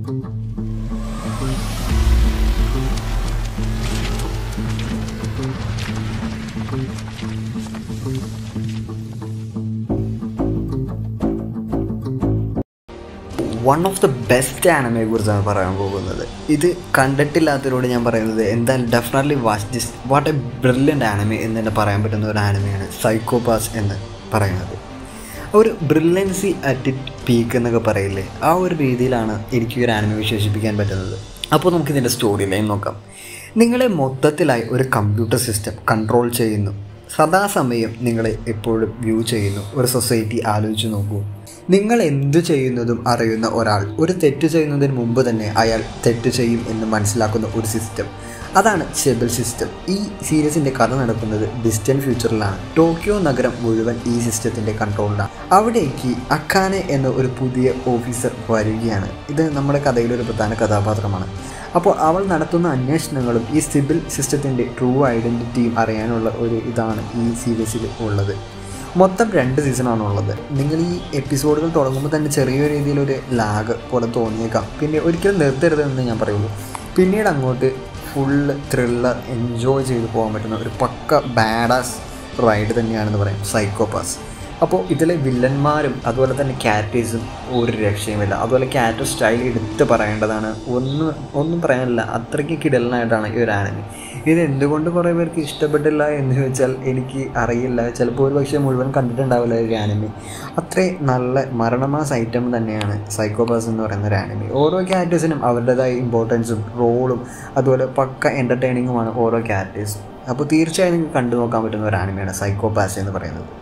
one of the best ആനിമയെ കുറിച്ചാണ് പറയാൻ പോകുന്നത് ഇത് കണ്ടിട്ടില്ലാത്തവരോട് ഞാൻ പറയുന്നത് എന്തായാലും definitely watch this what a brilliant anime എന്ന് തന്നെ പറയാൻ പറ്റുന്ന ഒരു ആനിമയാണ് സൈക്കോപാസ് എന്ന് പറയുന്നത് ഒരു ബ്രില്യൻസി അറ്റ് ഇറ്റ് പീക്ക് എന്നൊക്കെ പറയില്ലേ ആ ഒരു രീതിയിലാണ് എനിക്ക് ഈ ഒരു ആനിമ വിശേഷിപ്പിക്കാൻ പറ്റുന്നത് അപ്പോൾ നമുക്കിതിൻ്റെ സ്റ്റോറി ലൈൻ നോക്കാം നിങ്ങളെ മൊത്തത്തിലായി ഒരു കമ്പ്യൂട്ടർ സിസ്റ്റം കൺട്രോൾ ചെയ്യുന്നു സദാസമയം നിങ്ങളെ എപ്പോഴും വ്യൂ ചെയ്യുന്നു ഒരു സൊസൈറ്റി ആലോചിച്ച് നോക്കൂ നിങ്ങൾ എന്തു ചെയ്യുന്നതും അറിയുന്ന ഒരാൾ ഒരു തെറ്റ് ചെയ്യുന്നതിന് മുമ്പ് തന്നെ അയാൾ തെറ്റ് ചെയ്യും എന്ന് മനസ്സിലാക്കുന്ന ഒരു സിസ്റ്റം അതാണ് ഷെബിൾ സിസ്റ്റം ഈ സീരീസിൻ്റെ കഥ നടക്കുന്നത് ഡിസ്റ്റൻറ്റ് ഫ്യൂച്ചറിലാണ് ടോക്കിയോ നഗരം മുഴുവൻ ഈ സിസ്റ്റത്തിൻ്റെ കൺട്രോളിലാണ് അവിടേക്ക് അക്കാനെ എന്ന ഒരു പുതിയ ഓഫീസർ വരികയാണ് ഇത് നമ്മുടെ കഥയിലെ ഒരു പ്രധാന കഥാപാത്രമാണ് അപ്പോൾ അവൾ നടത്തുന്ന അന്വേഷണങ്ങളും ഈ സിബിൽ സിസ്റ്റത്തിൻ്റെ ട്രൂ ഐഡൻറ്റിറ്റിയും അറിയാനുള്ള ഒരു ഇതാണ് ഈ സീരീസിൽ ഉള്ളത് മൊത്തം രണ്ട് സീസണാണ് ഉള്ളത് നിങ്ങൾ ഈ എപ്പിസോഡുകൾ തുടങ്ങുമ്പോൾ തന്നെ ചെറിയ രീതിയിലൊരു ലാഗ് പോലെ തോന്നിയേക്കാം പിന്നെ ഒരിക്കലും നിർത്തരുതെന്ന് ഞാൻ പറയുള്ളൂ പിന്നീട് അങ്ങോട്ട് ഫുള്ള് ത്രില്ലർ എൻജോയ് ചെയ്ത് പോകാൻ പറ്റുന്ന ഒരു പക്ക ബാഡാസ് റൈഡ് തന്നെയാണെന്ന് പറയാം സൈക്കോപാസ് അപ്പോൾ ഇതിലെ വില്ലന്മാരും അതുപോലെ തന്നെ ക്യാരക്ടേഴ്സും ഒരു രക്ഷയുമില്ല അതുപോലെ ക്യാരക്ടർ സ്റ്റൈൽ എടുത്ത് പറയേണ്ടതാണ് ഒന്നും ഒന്നും പറയാനില്ല അത്രയ്ക്ക് കിടലനായിട്ടാണ് ഈ ഒരു ആനിമി ഇത് എന്തുകൊണ്ട് കുറേ പേർക്ക് ഇഷ്ടപ്പെട്ടില്ല എന്ന് ചോദിച്ചാൽ എനിക്ക് അറിയില്ല ചിലപ്പോൾ ഒരു പക്ഷേ മുഴുവൻ കണ്ടിട്ടുണ്ടാവില്ല ഒരു ആനിമി അത്രയും നല്ല മരണമാസ് ഐറ്റം തന്നെയാണ് സൈക്കോപാസ് എന്ന് പറയുന്ന ഒരു ആനിമി ഓരോ ക്യാരക്ടേഴ്സിനും അവരുടേതായ ഇമ്പോർട്ടൻസും റോളും അതുപോലെ പക്ക എൻ്റർടൈനിങ്ങുമാണ് ഓരോ ക്യാരക്ടേഴ്സും അപ്പോൾ തീർച്ചയായും നിങ്ങൾക്ക് കണ്ടു നോക്കാൻ പറ്റുന്ന ഒരു ആനിമയാണ് സൈക്കോപാസ് എന്ന് പറയുന്നത്